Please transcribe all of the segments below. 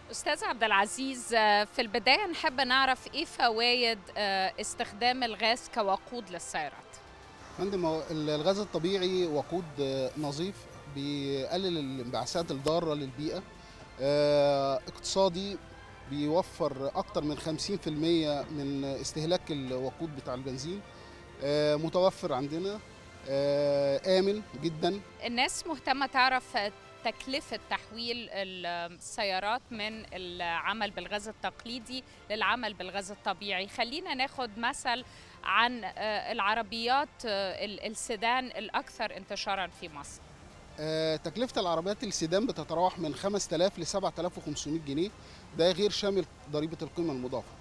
أستاذ عبد العزيز آه، في البداية نحب نعرف إيه فوائد آه، استخدام الغاز كوقود للسيارات فندم هو الغاز الطبيعي وقود آه، نظيف بيقلل الانبعاثات الضاره للبيئه آه، اقتصادي بيوفر اكتر من 50% من استهلاك الوقود بتاع البنزين آه، متوفر عندنا آه، امن جدا الناس مهتمة تعرف آه، تكلفة تحويل السيارات من العمل بالغاز التقليدي للعمل بالغاز الطبيعي خلينا ناخد مثل عن آه، العربيات آه، ال- السيدان الأكثر انتشارا في مصر آه، تكلفة العربيات السيدان بتتراوح من 5000 ل 7500 جنيه ده غير شامل ضريبة القيمة المضافة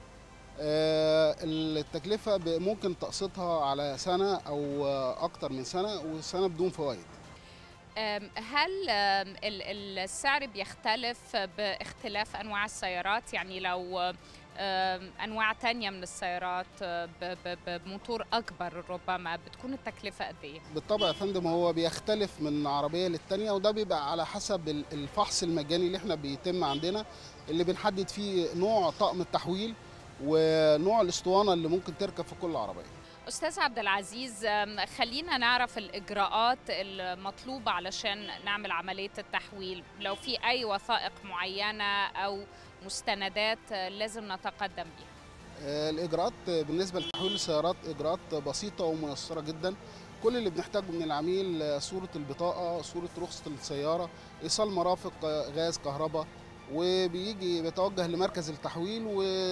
آه، التكلفة ب- ممكن تقسيطها على سنة أو آه، أكتر من سنة وسنة بدون فوائد أم، هل أم، ال- ال- السعر بيختلف باختلاف أنواع السيارات يعني لو أم، أنواع تانية من السيارات أه، ب- ب- بموتور أكبر ربما بتكون التكلفة قد إيه؟ بالطبع يا فندم هو بيختلف من عربية للتانية وده بيبقى على حسب ال- الفحص المجاني اللي احنا بيتم عندنا اللي بنحدد فيه نوع طقم التحويل ونوع الاسطوانة اللي ممكن تركب في كل عربية أستاذ عبد العزيز أم، خلينا نعرف الإجراءات المطلوبة علشان نعمل عملية التحويل لو في أي وثائق معينة أو مستندات أه، لازم نتقدم بيها آه، الإجراءات بالنسبة لتحويل السيارات إجراءات بسيطة وميسرة جدا كل اللي بنحتاجه من العميل آه، صورة البطاقة صورة رخصة السيارة إيصال مرافق آه، غاز كهرباء وبيجي بيتوجه لمركز التحويل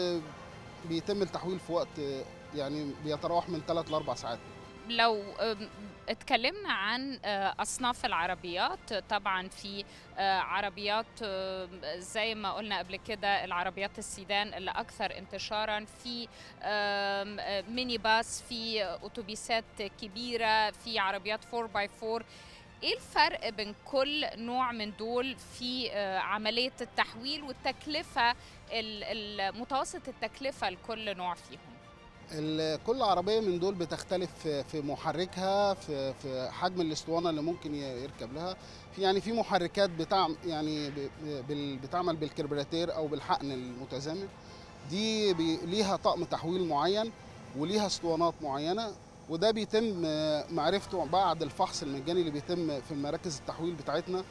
وبيتم التحويل في وقت آه، يعني بيتراوح من 3 ل 4 ساعات لو أم، اتكلمنا عن أه، أصناف العربيات طبعا في أه، عربيات أه، زي ما قلنا قبل كده العربيات السيدان اللي أكثر انتشارا في أم، أه، ميني باص في أتوبيسات كبيرة في عربيات 4x4 ايه الفرق بين كل نوع من دول في أه، عملية التحويل والتكلفة ال- ال- متوسط التكلفة لكل نوع فيهم ال- كل عربية من دول بتختلف في- في محركها في, في حجم الاسطوانة اللي ممكن ي- يركب لها في يعني في محركات بتعم يعني ب- بال- بتعمل بالكربراتير أو بالحقن المتزامن دي بي ليها طقم تحويل معين وليها اسطوانات معينة وده بيتم آه، معرفته بعد الفحص المجاني اللي بيتم في مراكز التحويل بتاعتنا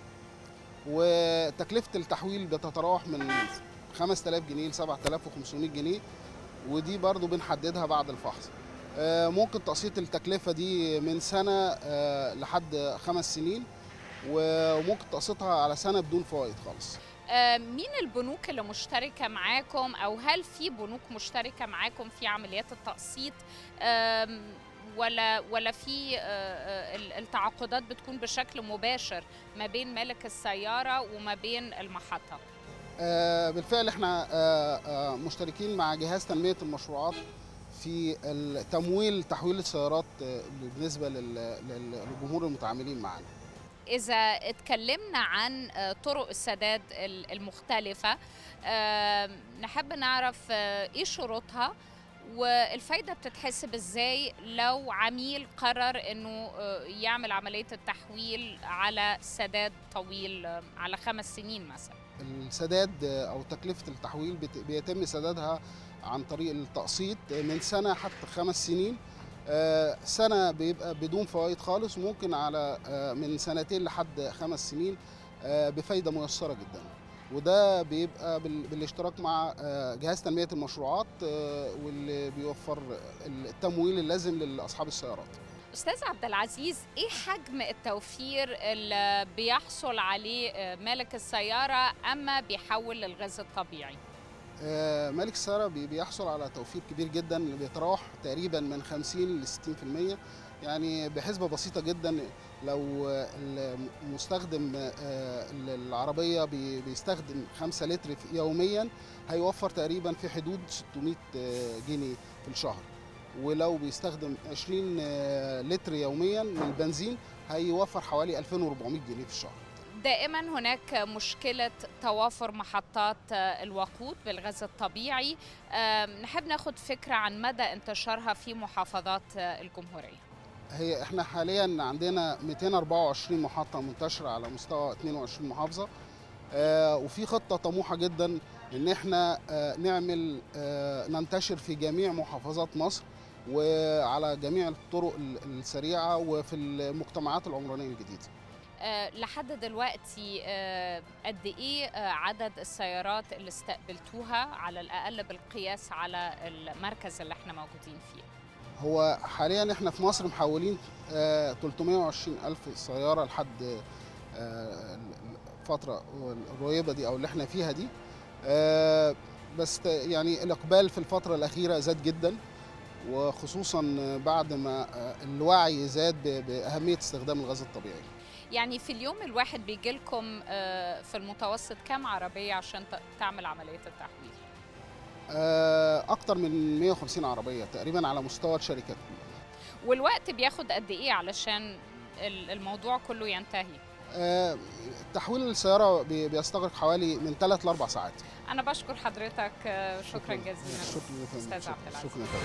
وتكلفة التحويل بتتراوح من 5000 جنيه ل 7500 جنيه ودي برضو بنحددها بعد الفحص آه، ممكن تقسيط التكلفة دي من سنة آه، لحد خمس سنين وممكن تقسيطها على سنة بدون فوائد خالص آه، مين البنوك اللي مشتركة معاكم أو هل في بنوك مشتركة معاكم في عمليات التقسيط آم، ولا ولا في آه، آه، ال- التعاقدات بتكون بشكل مباشر ما بين مالك السيارة وما بين المحطة آه، بالفعل احنا آه، آه، مشتركين مع جهاز تنمية المشروعات في تمويل تحويل السيارات آه، بالنسبة لل- لل- للجمهور المتعاملين معنا إذا اتكلمنا عن آه، طرق السداد ال- المختلفة آم، نحب نعرف آه، إيه شروطها والفايدة بتتحسب إزاي لو عميل قرر إنه آه، يعمل عملية التحويل على سداد طويل آه، على خمس سنين مثلا السداد آه، او تكلفة التحويل بت- بيتم سدادها عن طريق التقسيط من سنة حتى خمس سنين آه، سنة بيبقى بدون فوائد خالص وممكن على آه، من سنتين لحد خمس سنين آه، بفايدة ميسرة جدا وده بيبقى بال- بالاشتراك مع آه، جهاز تنمية المشروعات آه، واللي بيوفر التمويل اللازم لأصحاب السيارات أستاذ عبد العزيز إيه حجم التوفير اللي بيحصل عليه آه، مالك السيارة أما بيحول للغاز الطبيعي؟ آه، مالك السيارة بي- بيحصل على توفير كبير جدا اللي بيتراوح تقريبا من 50 ل 60% يعني بحسبة بسيطة جدا لو آه، المستخدم آه، العربية بي- بيستخدم 5 لتر في- يوميا هيوفر تقريبا في حدود 600 آه، جنيه في الشهر ولو بيستخدم 20 آه، لتر يوميا من البنزين هيوفر حوالي 2400 جنيه في الشهر دائما هناك مشكلة توافر محطات آه، الوقود بالغاز الطبيعي آم، نحب ناخد فكرة عن مدى انتشارها في محافظات آه، الجمهورية هي احنا حاليا عندنا 224 محطة منتشرة على مستوى 22 محافظة آه، وفي خطه طموحه جدا ان احنا آه، نعمل آه، ننتشر في جميع محافظات مصر وعلى جميع الطرق ال- السريعه وفي المجتمعات العمرانيه الجديده آه، لحد دلوقتي آه، قد ايه آه، عدد السيارات اللي استقبلتوها على الاقل بالقياس على المركز اللي احنا موجودين فيه هو حاليا احنا في مصر محولين آه، 320 الف سياره لحد آه، الفتره القريبه دي او اللي احنا فيها دي آه، بس ت- يعني الاقبال في الفتره الاخيره زاد جدا وخصوصا بعد ما آه، الوعي زاد ب- باهميه استخدام الغاز الطبيعي يعني في اليوم الواحد بيجي لكم في المتوسط كام عربيه عشان ت- تعمل عمليه التحويل آه، اكتر من 150 عربيه تقريبا على مستوى الشركات كلها والوقت بياخد قد ايه علشان ال- الموضوع كله ينتهي آه، تحويل السياره بي- بيستغرق حوالي من 3 ل 4 ساعات انا بشكر حضرتك آه، شكرا جزيلا شكرا أستاذ عبد العزيز. شكرا